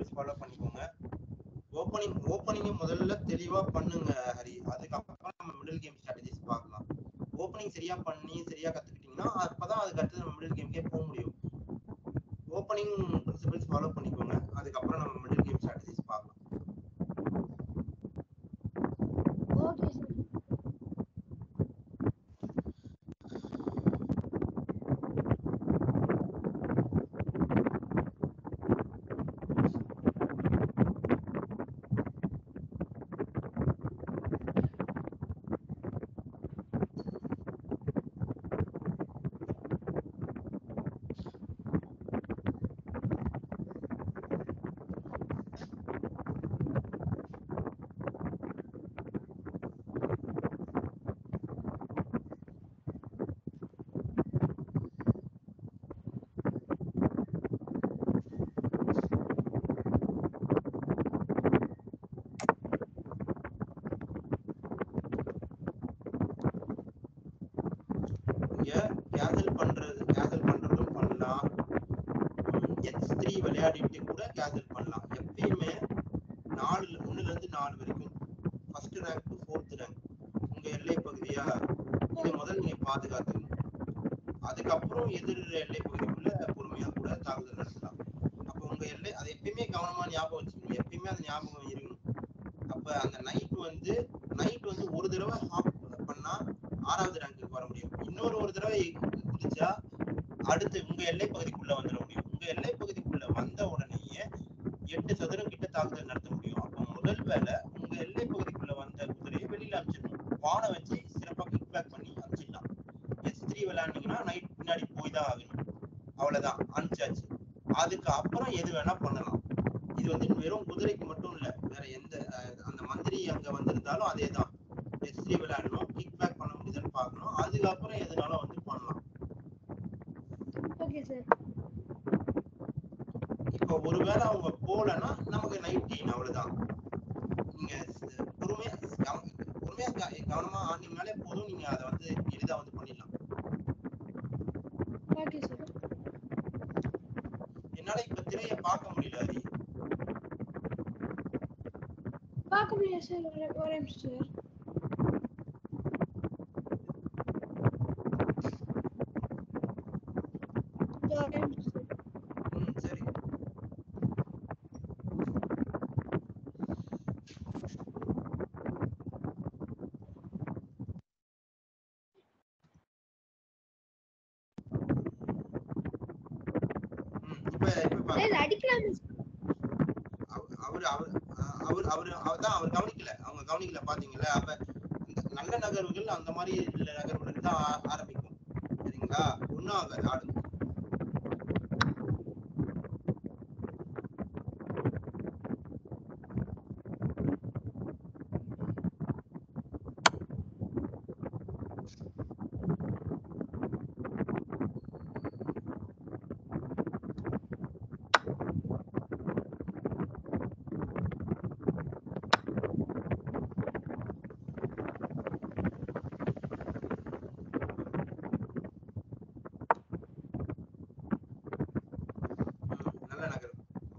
Principles follow பண்ணிக்கோங்க opening opening முதல்ல தெளிவா பண்ணுங்க ஹரி அதுக்கப்புறம் நம்ம மிடில் கேம் ஸ்ட்ராட்டஜிஸ் பார்க்கலாம் ஓப்பனிங் சரியா பண்ணி சரியா கத்துக்கிட்டீங்கன்னா அப்பதான் அதுக்கு அடுத்து நம்ம மிடில் கேம்க்கே போக முடியும் ஓப்பனிங் பிரின்சிபல்ஸ் ஃபாலோ பண்ணிக்கோங்க அதுக்கப்புறம் நம்ம மிடில் கேம் ஸ்ட்ராட்டஜிஸ் பார்க்கலாம் ஓகே சார் இங்க கேசல் பண்றது கேசல் பண்றதும் பண்ணலாம் எச் த்ரீ விளையாடிட்டு கூட கேசல் பண்ணலாம் எப்பயுமே நாலுல ஒண்ணுல இருந்து நாலு வரைக்கும் first rank to fourth rank உங்க எல்லை பகுதியா இதை முதல்ல நீங்க பாதுகாத்துக்கணும் அதுக்கப்புறம் எதிர் எல்லை பகுதிக்குள்ள பொறுமையா கூட தாக்குதல் நடத்தலாம் அப்ப உங்க எல்லை அது எப்பயுமே கவனமா ஞாபகம் வச்சுக்கணும் எப்பயுமே அது ஞாபகம் இருக்கணும் அப்ப அந்த நைட் வந்து நைட் வந்து ஒரு தடவை ஹாப் பண்ணா ஆறாவது ரேங்க்குக்கு வர முடியும் இன்னொரு ஒரு தடவை குதிச்சா அடுத்து உங்க எல்லை பகுதிக்குள்ள வந்துட முடியும் உங்க எல்லை பகுதிக்குள்ள வந்த உடனேயே எட்டு சதுரம் கிட்ட தாக்குதல் நடத்த முடியும் அப்ப முதல் வேலை உங்க எல்லை பகுதிக்குள்ள வந்த குதிரையை வெளியில அனுப்பிச்சிடணும் வானை வச்சு சிறப்பா கிக் பேக் பண்ணி அனுப்பிச்சிடலாம் எஸ் த்ரீ விளையாடுனீங்கன்னா நைட் பின்னாடி போய் தான் ஆகணும் அவ்வளவுதான் அனுப்பிச்சாச்சு அதுக்கு அப்புறம் எது வேணா பண்ணலாம் இது வந்து வெறும் குதிரைக்கு மட்டும் இல்ல வேற எந்த அஹ், அந்த மந்திரி அங்க வந்திருந்தாலும் அதே தான் எஸ் த்ரீ விளையாடணும் கிக் பேக் பண்ண முடியுதுன்னு பார்க்கணும் அதுக்கப்புறம் எதுனாலும் வந்து பண்ணலாம் ஓகே சார் இப்போ ஒருவேளை அவங்க போலன்னா நமக்கு நைட் கெயின் அவ்வளவுதான் நீங்க ஸ்- பொறுமையா கவ- பொறுமையா க- கவனமா ஆனீங்கனாலே போதும் நீங்க அதை வந்து எளிதா வந்து பண்ணிடலாம் ஓகே சார் என்னால இப்ப திரையை பார்க்க முடியல ஹரி பார்க்க முடியாது சார் ஒரு ஒரு நிமிஷம் சார் இதோ ஒரு நிமிஷம் சார் ம் சரி ம் இப்ப இப்ப பாருங்க. ஏய், அடிக்கலாம் அவ- அவரு அவர் அவர் அவர் அவர்தான் அவர் கவனிக்கல அவங்க கவனிக்கல பாத்தீங்களா அப்ப இந்த நல்ல நகர்வுகள் அந்த மாதிரி உள்ள நகர்வுகள் தான் ஆ- ஆரம்பிக்கும் சரிங்களா ஒண்ணும் ஆகாது ஆடு ம், நல்ல நகர்வு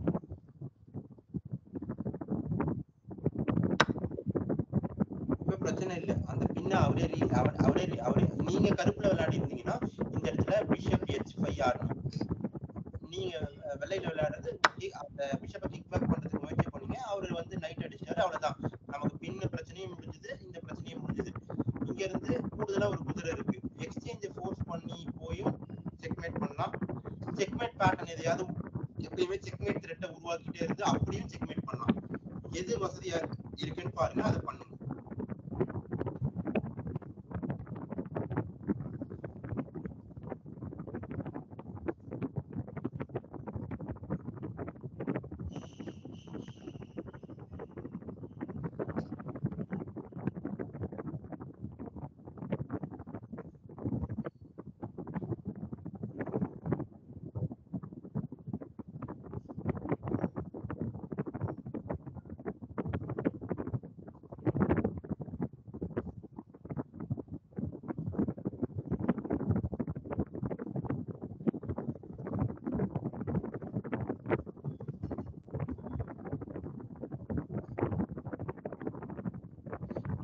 இப்ப பிரச்சனை இல்ல அந்த பின்ன அவரே re- அவர்- அவரே re- அவரே நீங்க கருப்புல விளையாடி இருந்தீங்கன்னா இந்த இடத்துல பிஷப் எச் ஃபைவ் ஆடணும் நீங்க அஹ், வெள்ளையில விளையாடுறது கி- அந்த பிஷப்பை கிக் பேக் பண்றதுக்கு முயற்சி பண்ணீங்க அவர் வந்து நைட் அடிச்சாரு அவ்வளவுதான் நமக்கு பின்ன பிரச்சனையும் முடிஞ்சது இந்த பிரச்சனையும் முடிஞ்சது இங்க இருந்து கூடுதலா ஒரு குதிரை இருக்கு எக்ஸ்சேஞ்ச ஃபோர்ஸ் பண்ணி போயும் செக்மேட் பண்ணலாம் செக்மேட் பேட்டர்ன் எதையாவது எப்பயுமே செக்மேட் த்ரெட்டை உருவாக்கிட்டே இருந்து அப்படியும் செக்மேட் பண்ணலாம் எது வசதியா இருக்குன்னு பாருங்க அதை பண்ணுங்க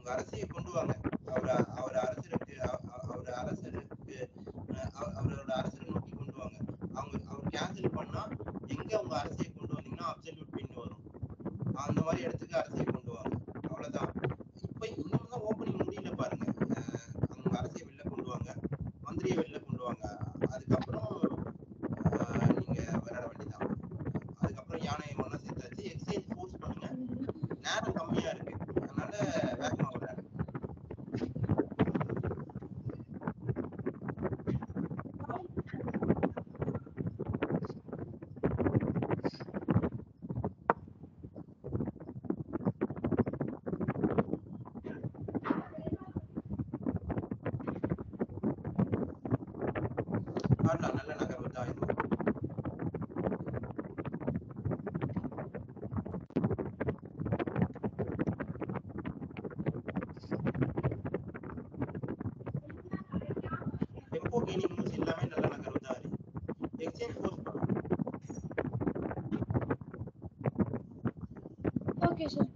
அரசியை கொண்டு வாங்க அவர் அவர் அரசருக்கு அ- அ- அவர் அரசருக்கு அஹ், அவ- அவரோட அரசரை நோக்கி கொண்டு வாங்க அவங்க அவர் கேன்சல் பண்ணா எங்க அவங்க அரசியை கொண்டு வந்தீங்கன்னா அப்சல்யூட் பின் வரும் அந்த மாதிரி இடத்துக்கு அரசியை கொண்டு வாங்க அவ்வளவுதான் இப்ப இன்னும் தான் ஓப்பனிங் முடியல பாருங்க அஹ், அவங்க அரசியை வெளில கொண்டு வாங்க மந்திரியை வெளில கொண்டு வாங்க அதுக்கப்புறம் அஹ், நீங்க விளையாட வேண்டியதான் அதுக்கப்புறம் யானையை ஒண்ணா சேர்த்தாச்சு எக்ஸ்சேஞ்ச் ஃபோர்ஸ் பண்ணுங்க நேரம் கம்மியா இருக்கு அதனால வேகமா விளையாடுங்க ஆடலாம் நல்ல நகர்வு தான் இது டெம்போ கெய்னிங் மூவ்ஸ் எல்லாமே நல்ல நகர்வு தான் எக்ஸ்சேஞ்ச் ஃபோர்ஸ் பண்ணலாம் ஓகே சார்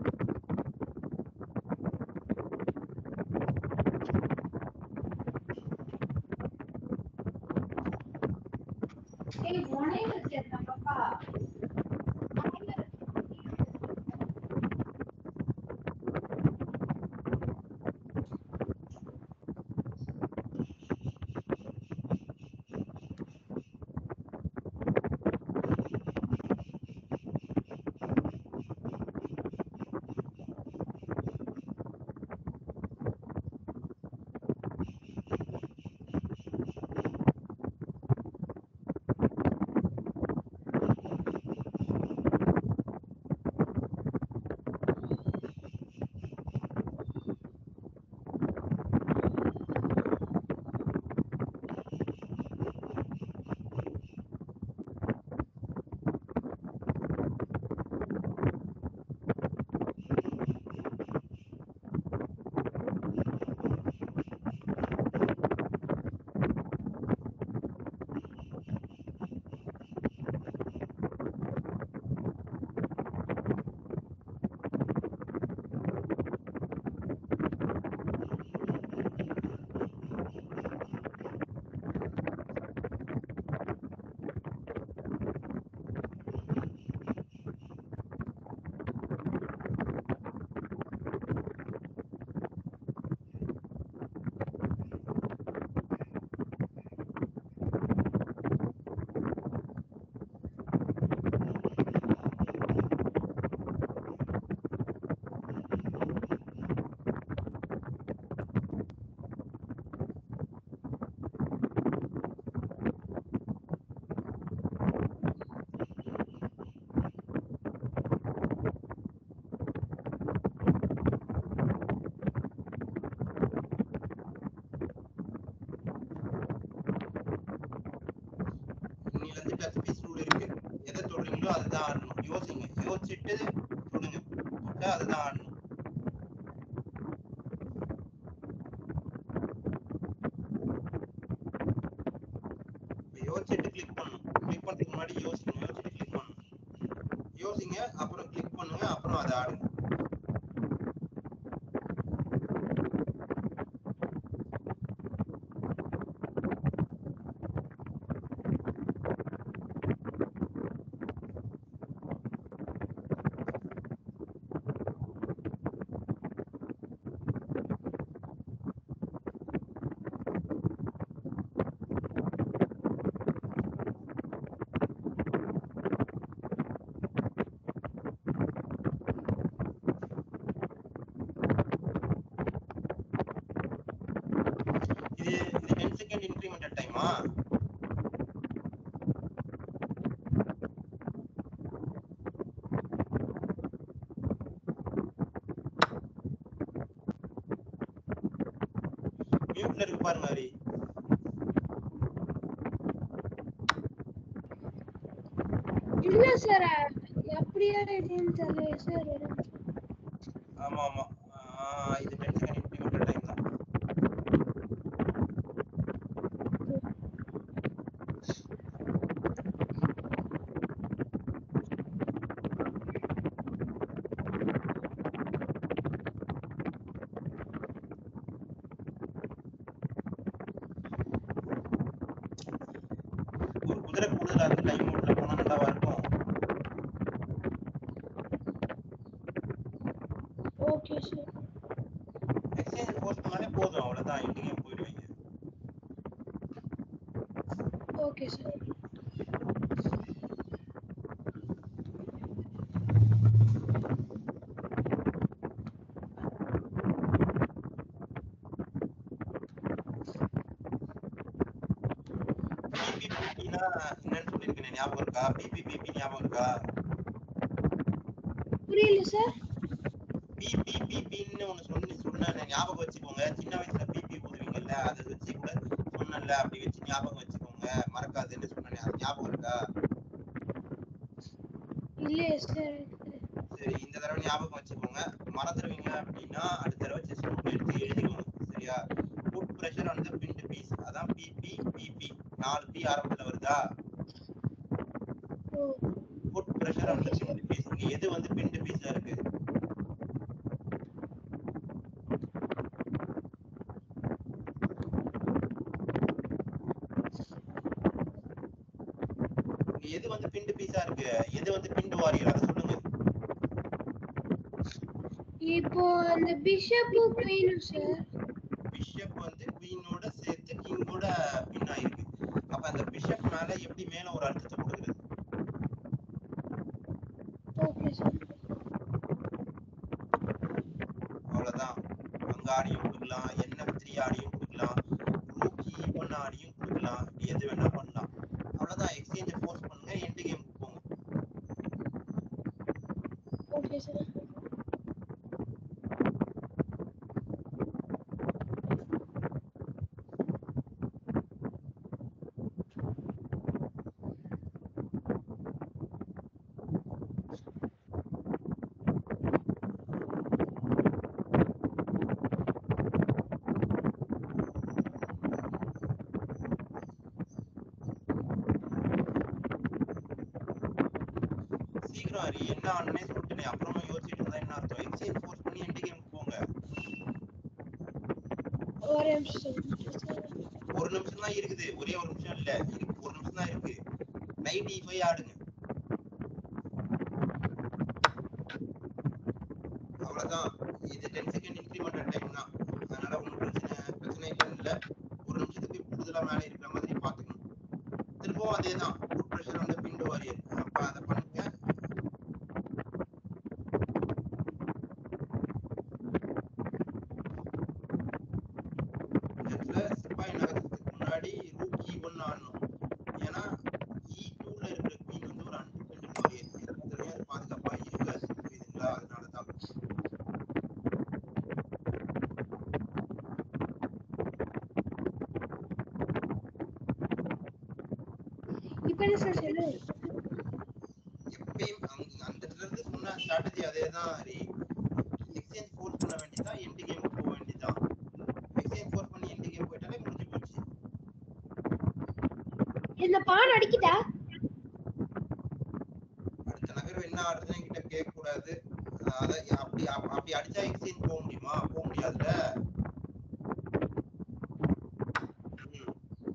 இன்னில இருந்து டச் பீஸ் ரூல் இருக்கு எதை தொடுறீங்களோ அதுதான் ஆடணும் யோசிங்க யோசிச்சுட்டு தொடுங்க தொட்டா அதுதான் ஆடணும் இப்ப யோசிச்சுட்டு கிளிக் பண்ணணும் கிளிக் பண்றதுக்கு முன்னாடி யோசிங்க யோசிச்சுட்டு கிளிக் பண்ணணும் யோசிங்க அப்புறம் கிளிக் பண்ணுங்க அப்புறம் அதை ஆடுங்க இது இது டென் செகண்ட் இன்க்ரிமெண்டல் டைமா மியூட்ல இருக்கு பாருங்க ஹரி இல்ல சார் அப்படியே இதுன்னு தெரியல சார் ஆமா ஆமா ஆஹ் இது டென் செகண்ட் இன்க்ரிமெண்டல் டைம் தான் தடவை கூடுதலா இருக்கு லைவ் மோட்ல போனா நல்லாவா இருக்கும் ஓகே சார் எக்ஸ்சேஞ்ச் போஸ்ட் பண்ணாலே போதும் அவ்வளவுதான் எங்கேயும் போயிடுவீங்க ஓகே சார் பிபிபிபினா என்னன்னு சொல்லியிருக்கேன் ஞாபகம் இருக்கா பிபிபிபி ஞாபகம் இருக்கா புரியல சார் பிபிபிபின்னு ஒண்ணு சொல்லி சொன்னேன் ஞாபகம் வச்சுக்கோங்க சின்ன வயசுல பிபி ஊதுவீங்கல்ல அதை வச்சு கூட சொன்னேன்ல அப்படி வச்சு ஞாபகம் வச்சுக்கோங்க மறக்காதுன்னு சொன்னேன் அது ஞாபகம் இருக்கா இல்லையே சார் சரி இந்த தடவை ஞாபகம் வச்சுக்கோங்க மறந்துடுவீங்க அப்படின்னா அடுத்த தடவை செஸ் நோட் எடுத்து எழுதிக்கோங்க சரியா ஃபுட் ப்ரெஷர் அந்த பிண்ட் பீஸ் அதான் பிபி பிபி நாலு பி ஆரம்பத்துல வருதா ஓ ஃபுட் ப்ரெஷர் அந்த பிண்ட் பீஸ் இங்க எது வந்து பிண்ட் பீஸா இருக்கு இங்க எது வந்து பிண்ட் பீஸா இருக்கு எது வந்து பிண்ட் வாரியர் அதை சொல்லுங்க இப்போ அந்த பிஷப்பு குயினும் சார் பிஷப் வந்து குயினோட சேர்த்து கிங்கோட பின் ஆயிருக்கு அப்ப அந்த பிஷப் மேல எப்படி மேல ஒரு அழுத்தத்தை கொடுக்குறது ஓகே சார் அவ்வளவுதான் அங்க ஆடியும் கொடுக்கலாம் என்எஃப் த்ரீ ஆடியும் கொடுக்கலாம் ரூக்கி ஒன் ஆடியும் கொடுக்கலாம் இப்படி எது வேணா பண்ணலாம் அவ்வளவுதான் எக்ஸ்சேஞ்ச ஃபோர்ஸ் பண்ணுங்க எண்டு கேமுக்கு போங்க ஓகே சார் சீக்கிரம் ஹரி என்ன ஆனே சொல்லிட்டு அப்புறமா யோசிச்சுட்டு இருந்தா என்ன அர்த்தம் எக்ஸ்சேஞ்ச் ஃபோர்ஸ் பண்ணி எண்டு கேமுக்கு போங்க ஒரு நிமிஷம் சார் ஒரு நிமிஷம் தான் இருக்குது ஒரே ஒரு நிமிஷம் இல்ல இருக்கு ஒரு நிமிஷம் தான் இருக்கு நைட் இ ஃபைவ் ஆடுங்க அவ்வளவுதான் இது டென் செகண்ட் இன்க்ரிமெண்டல் டைம் தான் அதனால ஒன்றும் பிரச்சனை பிரச்சனை இல்லை ஒரு நிமிஷத்துக்கு கூடுதலா மேலே இருக்கிற மாதிரி பார்த்துக்கணும் திரும்பவும் அதே தான் ஃபுட் ப்ரெஷர் வந்து பிண்டு வாரியர் அப்ப அதை பண்ணுங்க இந்த இடத்துல சிப்பாய் நகரத்துக்கு முன்னாடி ரூக்கி ஒன்னு ஆடணும் ஏன்னா இ டூல இருக்கிற குயின் வந்து ஒரு அன்டிபெண்டன்ட் வாரியர் எல்லாத்துலயும் அது பாதுகாப்பா இருக்காது புரியுதுங்களா அதனாலதான் இப்போ என்ன சார் சொல்லு எப்பயும் அங்க- அந்த இடத்துல இருந்து சொன்ன ஸ்ட்ராட்டஜி அதே தான் ஹரி எக்ஸ்சேஞ்ச் ஃபோர்ஸ் பண்ண வேண்டியதான் எண்டு கேம் போக வேண்டியதான் எக்ஸ்சேஞ்ச் ஃபோர்ஸ் பண்ணி எண்டு கேம் போயிட்டாலே முடிஞ்சு போச்சு இந்த பான் அடிக்குதா அடுத்த நகர்வு என்ன ஆடுறதுன்னு என்கிட்ட கேட்க கூடாது அத அப்படி அப்- அப்படி அடிச்சா எக்ஸ்சேஞ்ச் போக முடியுமா போக முடியாதுல்ல ம்.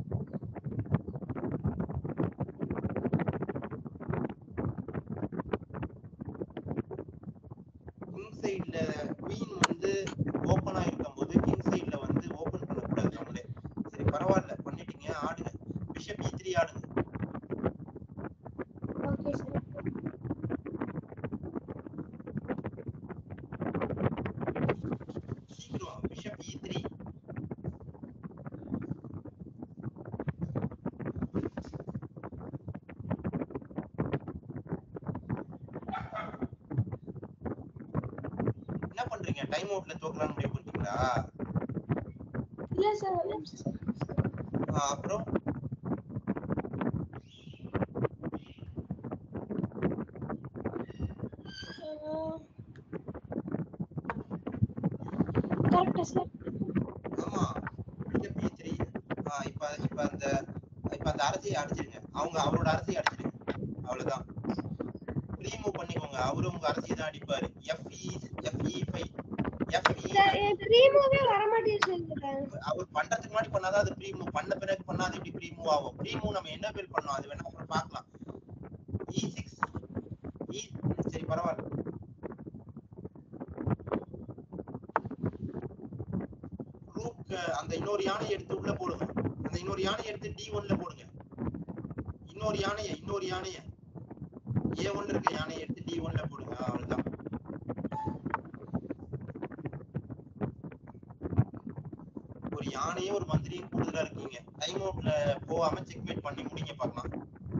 கிங் சைடுல குயின் வந்து ஓப்பனா இருக்கும்போது கிங் சைடுல வந்து ஓபன் பண்ணக்கூடாது நம்மளே சரி பரவாயில்ல பண்ணிட்டீங்க ஆடுங்க பிஷப் இ த்ரீ ஆடுங்க ஓகே சார் சீக்கிரம் பிஷப் இ த்ரீ என்ன பண்றீங்க டைம் அவுட்ல தோக்கலாம்னு முடிவு பண்ணிட்டீங்களா இல்ல சார் ஒரு நிமிஷம் சார் ஆ, அப்புறம் கரெக்டா சார் ஆமா பிஷப் இ த்ரீ இப்ப இப்ப அந்த இப்ப அந்த அரசியை அடிச்சிருங்க அவங்க அவரோட அரசியை அடிச்சிருங்க அவ்வளவுதான் ரீமூவ் பண்ணிக்கோங்க அவரு உங்க அரசியை தான் அடிப்பாரு F E F E five F E sir எனக்கு ரீமூவே வர மாட்டேங்குது சார் அவர் பண்றதுக்கு முன்னாடி பண்ணாதான் அது ப்ரீ மூவ் பண்ண பிறகு பண்ணாது எப்படி ப்ரீ மூவ் ஆகும் ப்ரீ மூவ் நம்ம என்ன பில் பண்ணோம் அது வேணா அப்புறம் பார்க்கலாம் இ சிக்ஸ் இ சரி பரவாயில்ல ரூக் அந்த இன்னொரு யானையை எடுத்து உள்ள போடுங்க அந்த இன்னொரு யானையை எடுத்து டி ஒன்ல போடுங்க இன்னொரு யானையை இன்னொரு யானையை ஏ ஒன்ல இருக்க யானையை எடுத்து டி ஒன்ல போடுங்க அவ்வளவுதான் ஒரு யானையும் ஒரு மந்திரியும் கூடுதலா இருக்கீங்க டைம் அவுட்ல போகாம செக்மேட் பண்ணி முடிங்க பார்க்கலாம்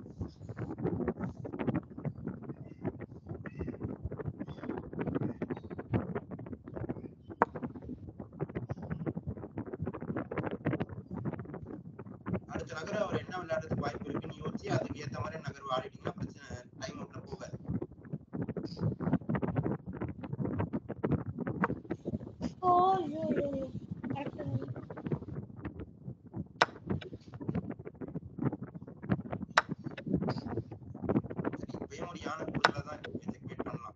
அடுத்த நகர அவர் என்ன விளையாடுறதுக்கு வாய்ப்பு இருக்குன்னு யோசிச்சு அதுக்கு ஏத்த மாதிரி நகர்வு ஆடிட்டீங்கன்னா பிரச்சனை டைம் அவுட்ல போகாது ஓ ஐயோ ஐயோ கரெக்ட் சரி இப்பயும் ஒரு யானை கூடுதலா தான் இருக்கு செக்மேட் பண்ணலாம்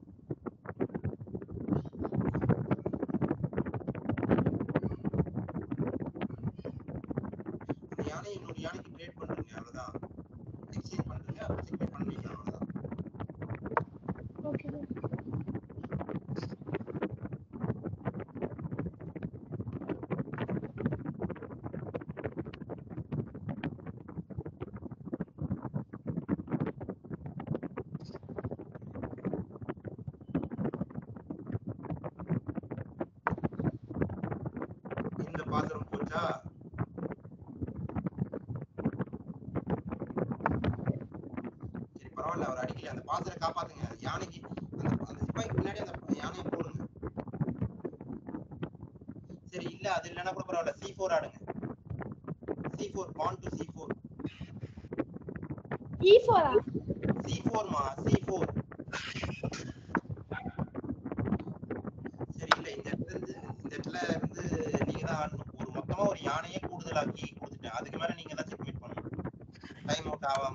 அந்த யானையை இன்னொரு யானைக்கு ட்ரேட் பண்றீங்க அவ்வளவுதான் எக்ஸ்சேஞ்ச் பண்றீங்க அப்புறம் செக்மேட் பண்ணுவீங்க அவ்வளவுதான் ஓகே இந்த பாத்திரம் போச்சா சரி பரவாயில்ல அவர் அடிக்கல அந்த பாத்திரம் காப்பாத்துங்க யானைக்கு அந்த அந்த சிப்பாய்க்கு பின்னாடி அந்த யானையை போடுங்க சரி இல்ல அது இல்லைன்னா கூட பரவாயில்ல சி ஃபோர் ஆடுங்க C four pawn to C four E ஃபோரா சி ஃபோர்மா சி ஃபோர் சரி இல்ல இந்த இடத்துல இருந்து இந்த இடத்துல இருந்து நீங்க தான் ஆடணும் ஒரு மொத்தமா ஒரு யானையே கூடுதலாக்கி கொடுத்துட்டேன் அதுக்கு மேல நீங்க தான் செக்மேட் பண்ணணும் டைம் அவுட் ஆகாம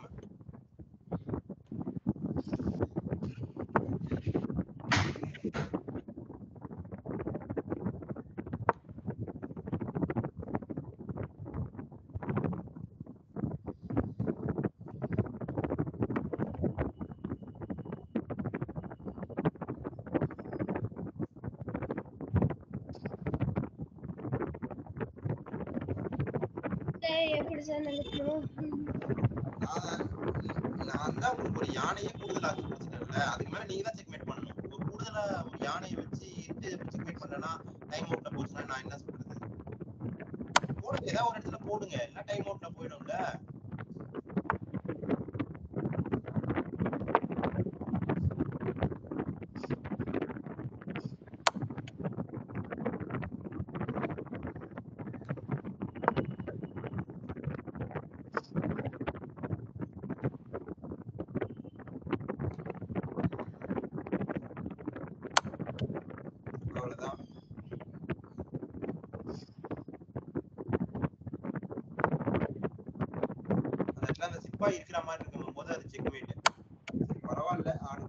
டேய் எப்படி சார் நினைக்கணும் நான் நான் தான் உங்களுக்கு ஒரு யானையே கூடுதலாக்கி கொடுத்துட்டேன்ல அதுக்கு மேல நீங்க தான் செக்மேட் பண்ணணும் ஒரு கூடுதலா ஒரு யானையை வச்சு இட்டு செக்மேட் பண்ணனா டைம் அவுட்ல போச்சுன்னா நான் என்ன சொல்றது போடுங்க ஏதாவது ஒரு இடத்துல போடுங்க இல்ல டைம் அவுட்ல போயிடும்ல அவ்வளவுதான் அந்த இடத்துல அந்த சிப்பாய் இருக்கிற மாதிரி இருக்கும் போது அது செக்மேட் பரவாயில்ல ஆடு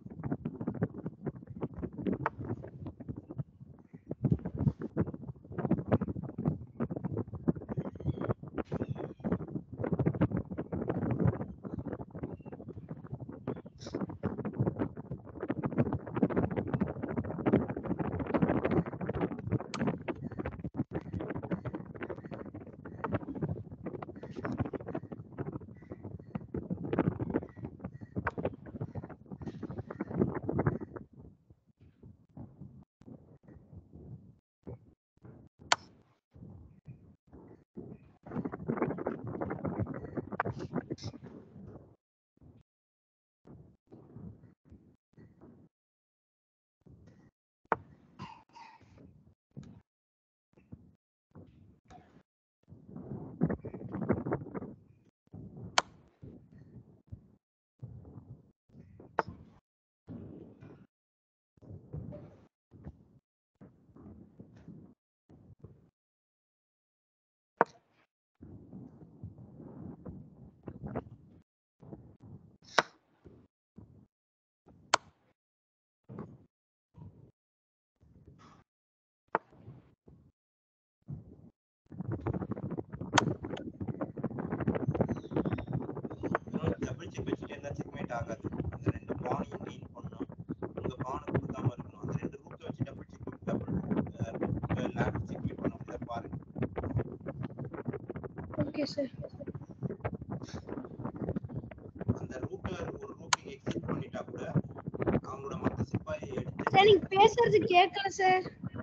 பிஷப் வச்சுட்டே இருந்தா செக்மேட் ஆகாது அந்த ரெண்டு பானையும் கெயின் பண்ணணும் உங்க பானை கொடுக்காம இருக்கணும் அந்த ரெண்டு ரூக்கை வச்சு டபுள் செக் டபுள் லேண்ட் செக்மேட் பண்ண முடியாது பாருங்க ஓகே சார் அந்த ரூட்டை ஒரு ரூட்டை எக்ஸிட் பண்ணிட்டா கூட அவங்களோட மத்த சிப்பாயை எடுத்து சார் நீங்க பேசுறது கேட்கல சார்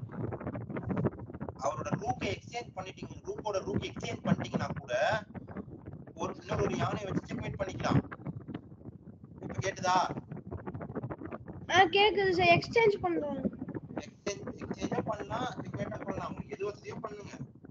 அவரோட ரூக்கை எக்ஸ்சேஞ்ச் பண்ணிட்டீங்க ரூக்கோட ரூக் எக்ஸ்சேஞ்ச் பண்ணிட்டீங்கன்னா கூட ஒரு இன்னொரு ஒரு யானையை வச்சு செக்மேட் பண்ணிக்கலாம் இப்ப கேட்டுதா ஆ கேக்குது சார் எக்ஸ்சேஞ்ச் பண்றாங்க எக்ஸ்சேஞ்ச் எக்ஸ்சேஞ்சும் பண்ணலாம் செக்மேட்டும் பண்ணலாம் உங்களுக்கு எது வசதியோ பண்ணுங்க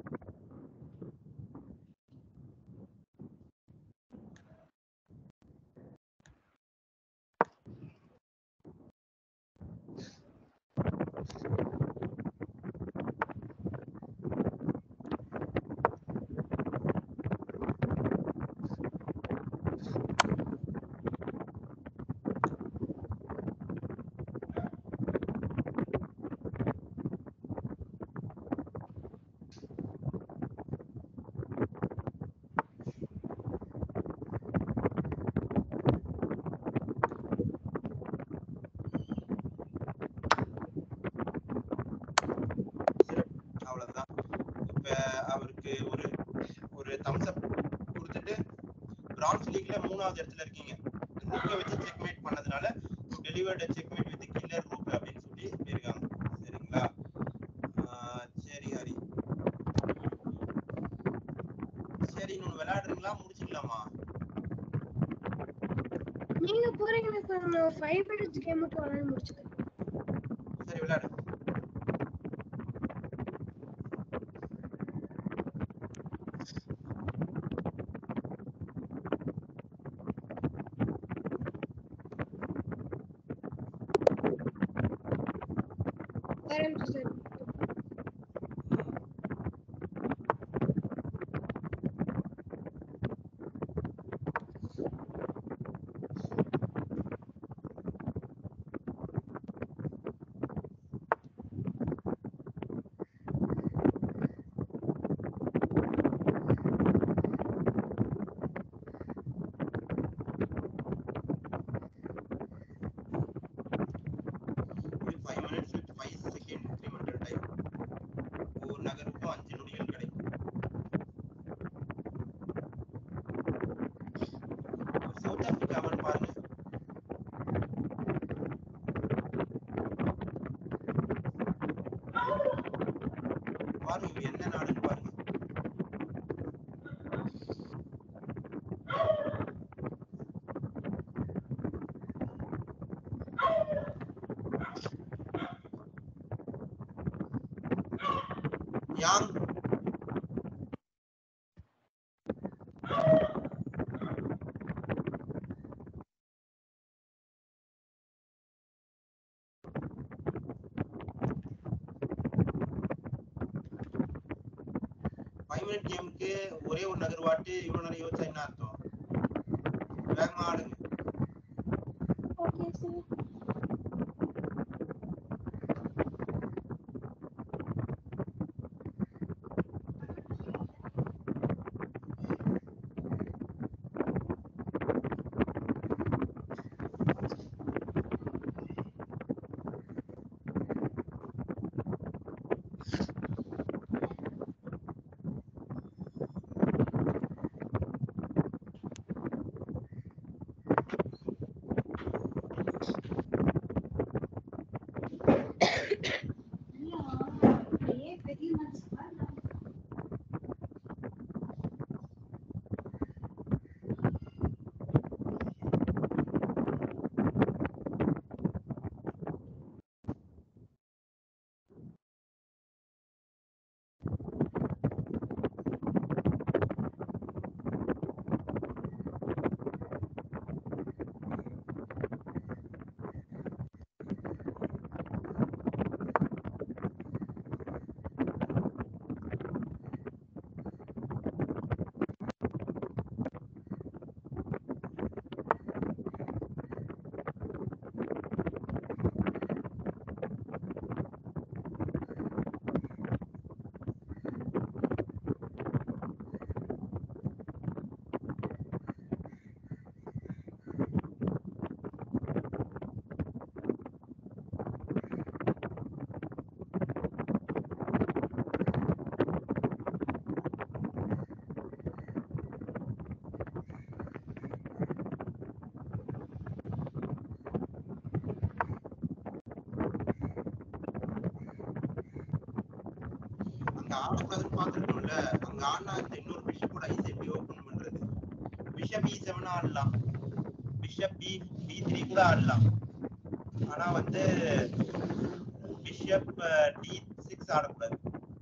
அவ்வளவுதான் இப்ப அவருக்கு ஒரு ஒரு தம்ஸ் அப் கொடுத்துட்டு பிரான்ஸ் லீக்ல மூணாவது இடத்துல இருக்கீங்க ரூக்கை வச்சு செக்மேட் பண்ணதுனால delivered checkmate with killer rook அப்படின்னு சொல்லி சொல்லியிருக்காங்க சரிங்களா ஆஹ் சரி ஹரி சரி இன்னொன்னு விளையாடுறீங்களா முடிச்சுக்கலாமா நீங்க போறீங்கன்னா சார் நான் ஃபைவ் மினிட்ஸ் கேம் மட்டும் விளையாட முடிச்சுக்கிறேன் சரி விளையாடு ஒரே நிமிஷம் சார் இது five minutes with five second incremental time ஒவ்வொரு நகருக்கும் அஞ்சு நொடிகள் கிடைக்கும் சவுத் ஆப்பிரிக்காவன் பாருங்க பாருங்க இவர் என்ன நாடுன்னு பாருங்க யாங் ஃபைவ் மினிட் கேமுக்கு ஒரே ஒரு நகர்வாட்டு இவ்வளவு நேரம் யோசிச்சா என்ன அர்த்தம் வேகமா ஆடுங்க ஓகே சார் அங்க ஆடக்கூடாதுன்னு பாத்துருக்கோம்ல அங்க ஆடினா இந்த இன்னொரு பிஷப்போட ஐஸ் எப்படி ஓபன் பண்றது பிஷப் இ செவன் ஆடலாம் பிஷப் பி பி த்ரீ கூட ஆடலாம் ஆனா வந்து பிஷப் டி சிக்ஸ் ஆடக்கூடாது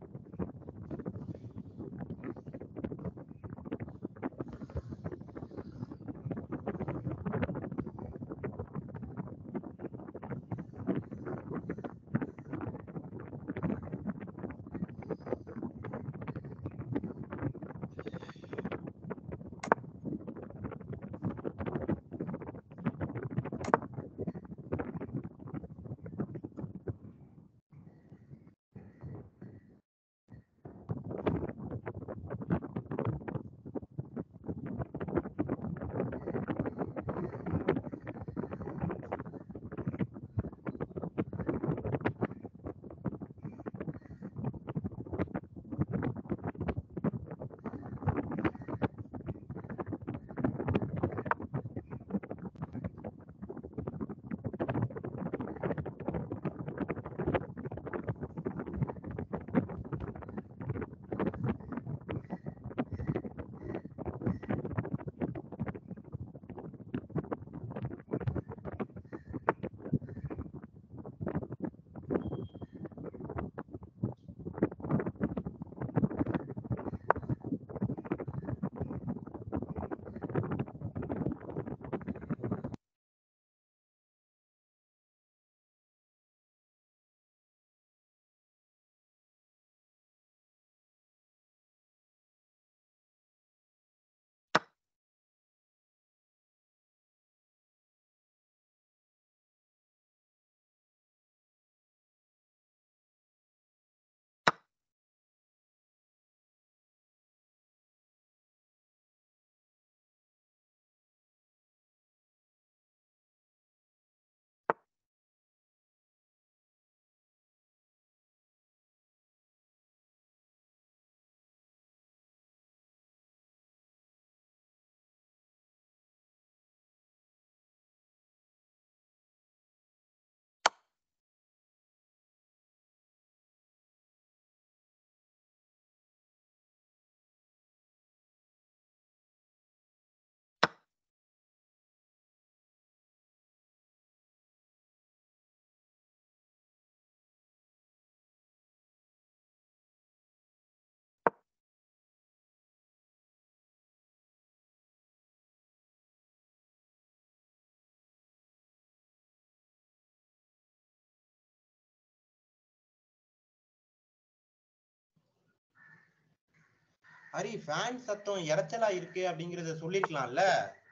ஹரி ஃபேன் சத்தம் இரைச்சலா இருக்கு அப்படிங்கறத சொல்லிருக்கலாம்ல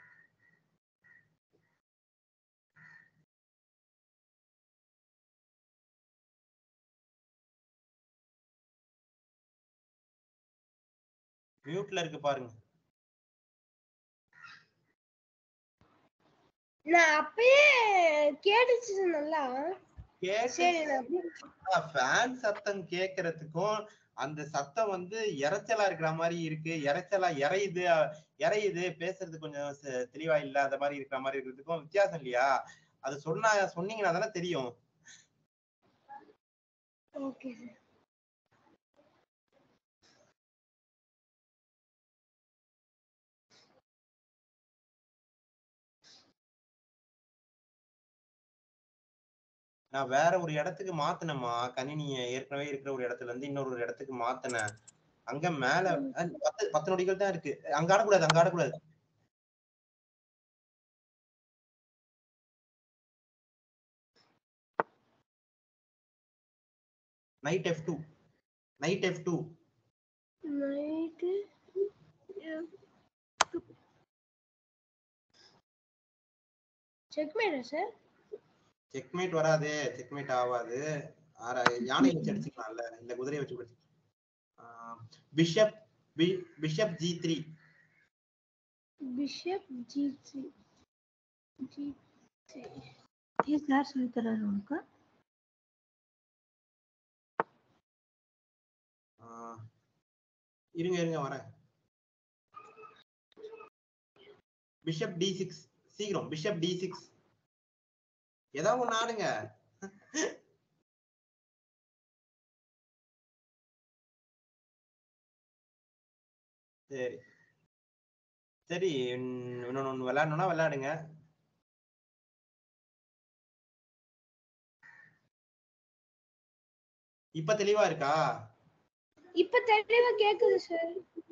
மியூட்ல இருக்கு பாருங்க நான் அப்பயே கேட்டுச்சு நல்லா சரி நான் அப்படியே ஃபேன் சத்தம் கேக்குறதுக்கும் அந்த சத்தம் வந்து இரைச்சலா இருக்கிற மாதிரி இருக்கு இரைச்சலா இறையுது அஹ், இறையுது பேசுறது கொஞ்சம் ச- தெளிவா இல்லாத மாதிரி இருக்கிற மாதிரி இருக்கிறதுக்கும் வித்தியாசம் இல்லையா அது சொன்னா சொன்னீங்கன்னா தானே தெரியும் ஓகே சார் நான் வேற ஒரு இடத்துக்கு மாத்தினேம்மா கணினிய ஏற்கனவே இருக்கிற ஒரு இடத்துல இருந்து இன்னொரு ஒரு இடத்துக்கு மாத்தினேன் அங்க மேல அஹ், பத்து பத்து நொடிகள் தான் இருக்கு அங்க ஆடக்கூடாது அங்க ஆடக்கூடாது knight F two knight F two knight செக்மேட்டா சார் செக்மேட் வராது செக்மேட் ஆகாது ஆற- யானை வச்சு அடிச்சுக்கலாம்ல இல்ல குதிரையை வச்சு அடிச்சு bishop bishop G three bishop G three G three ये यार सही तरह है उनका இருங்க இருங்க வரேன் பிஷப் டி சிக்ஸ் சீக்கிரம் பிஷப் டி சிக்ஸ் ஏதாவது ஒண்ணு ஆடுங்க சரி சரி இன்னும் இன்னொன்னு ஒண்ணு விளையாடணும்னா விளையாடுங்க இப்ப தெளிவா இருக்கா இப்ப தெளிவா கேக்குது சார்